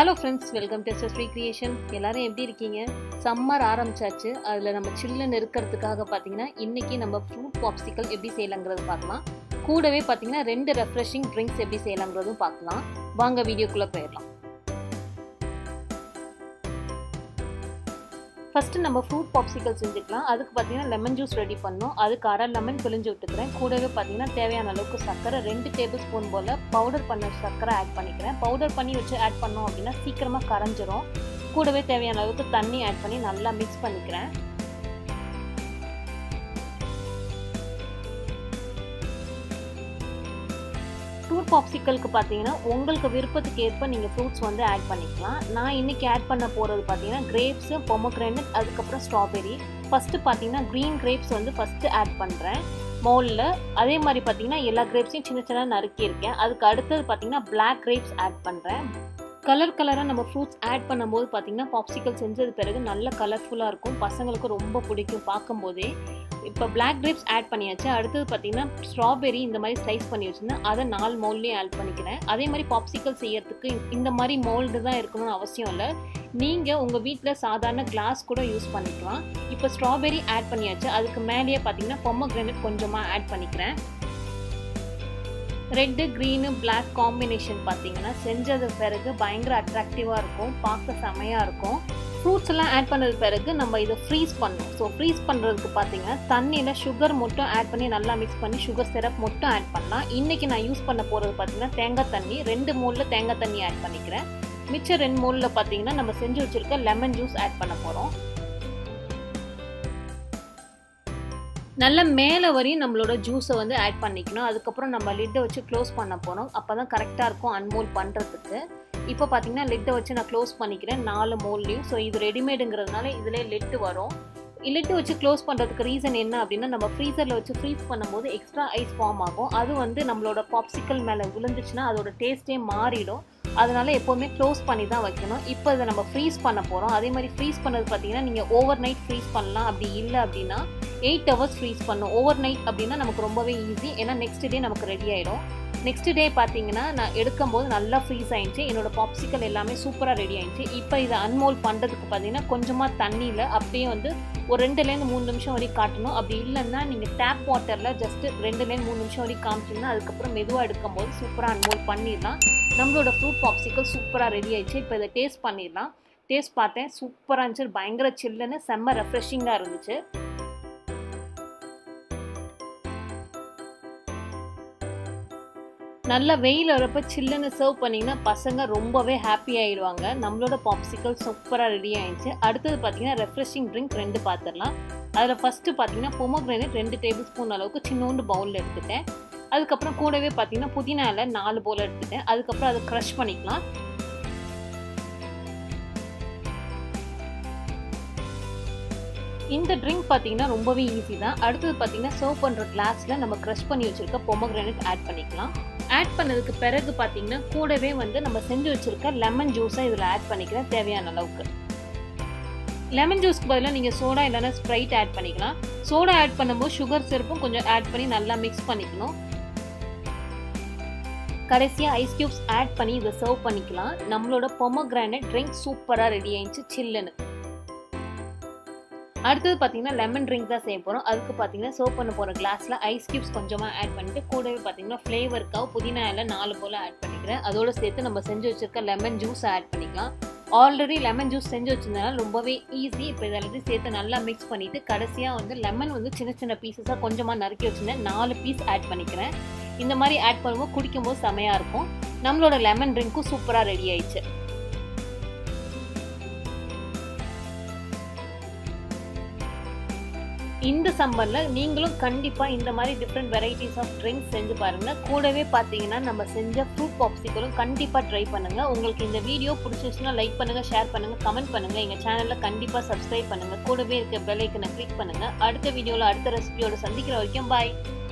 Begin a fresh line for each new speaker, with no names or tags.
hello friends welcome to Sri creation எல்லாரும் எப்படி இருக்கீங்க சம்மர் ஆரம்பிச்சாச்சு அதில் நம்ம சில்லுன்னு இருக்கிறதுக்காக பார்த்தீங்கன்னா இன்னைக்கு நம்ம ஃப்ரூட் பாப்சிக்கல் எப்படி செய்யலாங்கிறது பார்க்கலாம் கூடவே பார்த்தீங்கன்னா ரெண்டு ரெஃப்ரெஷிங் ட்ரிங்க்ஸ் எப்படி செய்யலாங்கிறதும் பார்க்கலாம் வாங்க வீடியோக்குள்ளே போயிடலாம் ஃபஸ்ட்டு நம்ம ஃப்ரூட் பாப்சிக்கல் செஞ்சுக்கலாம் அதுக்கு பார்த்தீங்கன்னா லெமன் ஜூஸ் ரெடி பண்ணோம் அதுக்கு அரை லெமன் பிழிஞ்சு விட்டுக்கிறேன் கூடவே பார்த்தீங்கன்னா தேவையான அளவுக்கு சர்க்கரை ரெண்டு டேபிள் ஸ்பூன் போல் பவுடர் பண்ண சர்க்கரை ஆட் பண்ணிக்கிறேன் பவுடர் பண்ணி வச்சு ஆட் பண்ணோம் அப்படின்னா சீக்கிரமாக கரைஞ்சிரும் கூடவே தேவையான அளவுக்கு தண்ணி ஆட் பண்ணி நல்லா மிக்ஸ் பண்ணிக்கிறேன் ஃப்ரூட் பாப்சிக்கலுக்கு பார்த்தீங்கன்னா உங்களுக்கு விருப்பத்துக்கு ஏற்ப நீங்கள் ஃப்ரூட்ஸ் வந்து ஆட் பண்ணிக்கலாம் நான் இன்றைக்கி ஆட் பண்ண போகிறது பார்த்தீங்கன்னா கிரேப்ஸு பொமக்ரேனட் அதுக்கப்புறம் ஸ்ட்ராபெரி ஃபஸ்ட்டு பார்த்தீங்கன்னா க்ரீன் கிரேப்ஸ் வந்து ஃபஸ்ட்டு ஆட் பண்ணுறேன் மோலில் அதே மாதிரி பார்த்தீங்கன்னா எல்லா கிரேப்ஸையும் சின்ன சின்ன நறுக்கியிருக்கேன் அதுக்கு அடுத்தது பார்த்தீங்கன்னா பிளாக் கிரேப்ஸ் ஆட் பண்ணுறேன் கலர் கலராக நம்ம ஃப்ரூட்ஸ் ஆட் பண்ணும்போது பார்த்தீங்கன்னா பாப்சிக்கல் செஞ்சது பிறகு நல்ல கலர்ஃபுல்லாக இருக்கும் பசங்களுக்கு ரொம்ப பிடிக்கும் பார்க்கும்போதே இப்போ பிளாக் கிரேப்ஸ் ஆட் பண்ணியாச்சு அடுத்தது பார்த்தீங்கன்னா ஸ்ட்ராபெரி இந்த மாதிரி ஸ்லைஸ் பண்ணி வச்சுருந்தேன் அதை நாலு மோல்ட்லேயும் ஆட் பண்ணிக்கிறேன் அதே மாதிரி பாப்சிக்கல் செய்யறதுக்கு இந்த மாதிரி மோல்டு தான் இருக்கணும்னு அவசியம் இல்லை நீங்கள் உங்கள் வீட்டில் சாதாரண கிளாஸ் கூட யூஸ் பண்ணிக்கலாம் இப்போ ஸ்ட்ராபெரி ஆட் பண்ணியாச்சு அதுக்கு மேலேயே பார்த்தீங்கன்னா பொம்மக்ரேனட் கொஞ்சமாக ஆட் பண்ணிக்கிறேன் ரெட்டு க்ரீனு பிளாக் காம்பினேஷன் பார்த்தீங்கன்னா செஞ்சது பிறகு பயங்கர அட்ராக்டிவாக இருக்கும் பார்க்க செமையாக இருக்கும் ஃப்ரூட்ஸ் எல்லாம் ஆட் பண்ணது பிறகு நம்ம இதை ஃப்ரீஸ் பண்ணணும் ஸோ ஃப்ரீஸ் பண்ணுறதுக்கு பார்த்தீங்கன்னா தண்ணியில் சுகர் மட்டும் ஆட் பண்ணி நல்லா மிக்ஸ் பண்ணி சுகர் சிரப் மட்டும் ஆட் பண்ணலாம் இன்றைக்கி நான் யூஸ் பண்ண போகிறது பார்த்தீங்கன்னா தேங்காய் தண்ணி ரெண்டு மூலில் தேங்காய் தண்ணி ஆட் பண்ணிக்கிறேன் மிச்சம் ரெண்டு மூலில் பார்த்தீங்கன்னா நம்ம செஞ்சு வச்சுருக்க லெமன் ஜூஸ் ஆட் பண்ண போகிறோம் நல்ல மேலே வரையும் நம்மளோட ஜூஸை வந்து ஆட் பண்ணிக்கணும் அதுக்கப்புறம் நம்ம லிட்டை வச்சு க்ளோஸ் பண்ண போகிறோம் அப்போ தான் கரெக்டாக இருக்கும் அன்மோல் பண்ணுறதுக்கு இப்போ பார்த்தீங்கன்னா லிட்டை வச்சு நான் க்ளோஸ் பண்ணிக்கிறேன் நாலு மோல்லையும் ஸோ இது ரெடிமேடுங்கிறதுனால இதிலே லிட்டு வரும் லிட்டு வச்சு க்ளோஸ் பண்ணுறதுக்கு ரீசன் என்ன அப்படின்னா நம்ம ஃப்ரீசரில் வச்சு ஃப்ரீஸ் பண்ணும்போது எக்ஸ்ட்ரா ஐஸ் ஃபார்ம் ஆகும் அது வந்து நம்மளோட பாப்சிக்கல் மேலே விழுந்துச்சுன்னா அதோட டேஸ்ட்டே மாறிடும் அதனால எப்போவுமே க்ளோஸ் பண்ணி தான் வைக்கணும் இப்போ இதை நம்ம ஃப்ரீஸ் பண்ண போகிறோம் அதே மாதிரி ஃப்ரீஸ் பண்ணது பார்த்தீங்கன்னா நீங்கள் ஓவர் நைட் ஃப்ரீஸ் பண்ணலாம் அப்படி இல்லை அப்படின்னா எயிட் ஹவர்ஸ் ஃப்ரீஸ் பண்ணும் ஓவர் நைட் அப்படின்னா நமக்கு ரொம்பவே ஈஸி ஏன்னா நெக்ஸ்ட் டே நமக்கு ரெடி ஆகிடும் நெக்ஸ்ட் டே பார்த்தீங்கன்னா நான் எடுக்கும்போது நல்லா ஃப்ரீஸ் ஆயிடுச்சு என்னோட பாப்சிக்கல் எல்லாமே சூப்பராக ரெடி ஆயிடுச்சு இப்போ இதை அன்மோல் பண்ணுறதுக்கு பார்த்தீங்கன்னா கொஞ்சமாக தண்ணியில் அப்படியே வந்து ஒரு ரெண்டுலேருந்து மூணு நிமிஷம் வரைக்கும் காட்டணும் அப்படி இல்லைன்னா நீங்கள் டேப் வாட்டரில் ஜஸ்ட்டு ரெண்டுலேருந்து மூணு நிமிஷம் வரைக்கும் காமிச்சிங்கன்னா அதுக்கப்புறம் மெதுவாக எடுக்கும்போது சூப்பராக அன்மோல் பண்ணிடலாம் நம்மளோட ஃப்ரூட் பாப்சிக்கல் சூப்பராக ரெடி ஆயிடுச்சு இப்போ இதை டேஸ்ட் பண்ணிடலாம் டேஸ்ட் பார்த்தேன் சூப்பராக இருந்துச்சு பயங்கர சில்லுன்னு செம்ம ரெஃப்ரெஷிங்காக இருந்துச்சு நல்ல வெயில் வரப்ப சில்லுன்னு சர்வ் பண்ணிங்கன்னா பசங்க ரொம்பவே ஹாப்பி ஆயிடுவாங்க நம்மளோட பாப்சிக்கல் சூப்பராக ரெடி ஆயிடுச்சு அடுத்தது பார்த்தீங்கன்னா ரெஃப்ரெஷிங் ட்ரிங்க் ரெண்டு பார்த்துடலாம் அதில் ஃபஸ்ட்டு பார்த்தீங்கன்னா பொமோக்ரேனட் ரெண்டு டேபிள் ஸ்பூன் அளவுக்கு சின்னோண்டு பவுலில் எடுத்துட்டேன் அதுக்கப்புறம் கூடவே பார்த்தீங்கன்னா புதினால நாலு பவுல் எடுத்துட்டேன் அதுக்கப்புறம் அதை க்ரஷ் பண்ணிக்கலாம் இந்த ட்ரிங்க் பார்த்தீங்கன்னா ரொம்பவே ஈஸி தான் அடுத்தது பார்த்தீங்கன்னா சர்வ் பண்ணுற கிளாஸில் நம்ம க்ரஷ் பண்ணி வச்சுருக்க பொமோக்ரேனட் ஆட் பண்ணிக்கலாம் ஆட் பண்ணதுக்கு பிறகு பார்த்தீங்கன்னா கூடவே வந்து நம்ம செஞ்சு வச்சுருக்க லெமன் ஜூஸை இதில் ஆட் பண்ணிக்கிறேன் தேவையான அளவுக்கு லெமன் ஜூஸ்க்கு பதிலாக நீங்கள் சோடா இல்லைனா ஸ்ப்ரைட் ஆட் பண்ணிக்கலாம் சோடா ஆட் பண்ணும்போது சுகர் சிரப்பும் கொஞ்சம் ஆட் பண்ணி நல்லா மிக்ஸ் பண்ணிக்கணும் கடைசியாக ஐஸ் க்யூப்ஸ் ஆட் பண்ணி இதை சர்வ் பண்ணிக்கலாம் நம்மளோட பொமோக்ரானட் ட்ரிங்க் சூப்பராக ரெடி ஆயிடுச்சு சில்லுன்னு அடுத்தது பார்த்தீங்கன்னா லெமன் ட்ரிங்க் தான் செய்ய போகிறோம் அதுக்கு பார்த்தீங்கன்னா சர்வ் பண்ண போகிற கிளாஸில் ஐஸ் க்யூப்ஸ் கொஞ்சமாக ஆட் பண்ணிட்டு கூடவே பார்த்தீங்கன்னா ஃப்ளேவருக்காக புதினா எல்லாம் நாலு போல் ஆட் பண்ணிக்கிறேன் அதோடு சேர்த்து நம்ம செஞ்சு வச்சுருக்க லெமன் ஜூஸ் ஆட் பண்ணிக்கலாம் ஆல்ரெடி லெமன் ஜூஸ் செஞ்சு வச்சிருந்தனால ரொம்பவே ஈஸி இப்போ இதெல்லாத்தையும் சேர்த்து நல்லா மிக்ஸ் பண்ணிவிட்டு கடைசியாக வந்து லெமன் வந்து சின்ன சின்ன பீசஸாக கொஞ்சமாக நறுக்கி வச்சுருந்தேன் நாலு பீஸ் ஆட் பண்ணிக்கிறேன் இந்த மாதிரி ஆட் பண்ணும்போது குடிக்கும்போது செமையாக இருக்கும் நம்மளோட லெமன் ட்ரிங்க்கும் சூப்பராக ரெடி ஆயிடுச்சு இந்த சம்மரில் நீங்களும் கண்டிப்பாக இந்த மாதிரி டிஃப்ரெண்ட் வெரைட்டிஸ் ஆஃப் ட்ரிங்க்ஸ் செஞ்சு பாருங்கள் கூடவே பார்த்தீங்கன்னா நம்ம செஞ்ச ஃப்ரூட் பாப்சிக்கலும் கண்டிப்பாக ட்ரை பண்ணுங்கள் உங்களுக்கு இந்த வீடியோ பிடிச்சிருச்சுன்னா லைக் பண்ணுங்கள் ஷேர் பண்ணுங்கள் கமெண்ட் பண்ணுங்கள் எங்கள் சேனலில் கண்டிப்பாக சப்ஸ்கிரைப் பண்ணுங்கள் கூடவே இருக்க பெல் ஐக்கனை கிளிக் பண்ணுங்கள் அடுத்த வீடியோவில் அடுத்த ரெசிபியோட சந்திக்கிற வரைக்கும் பாய்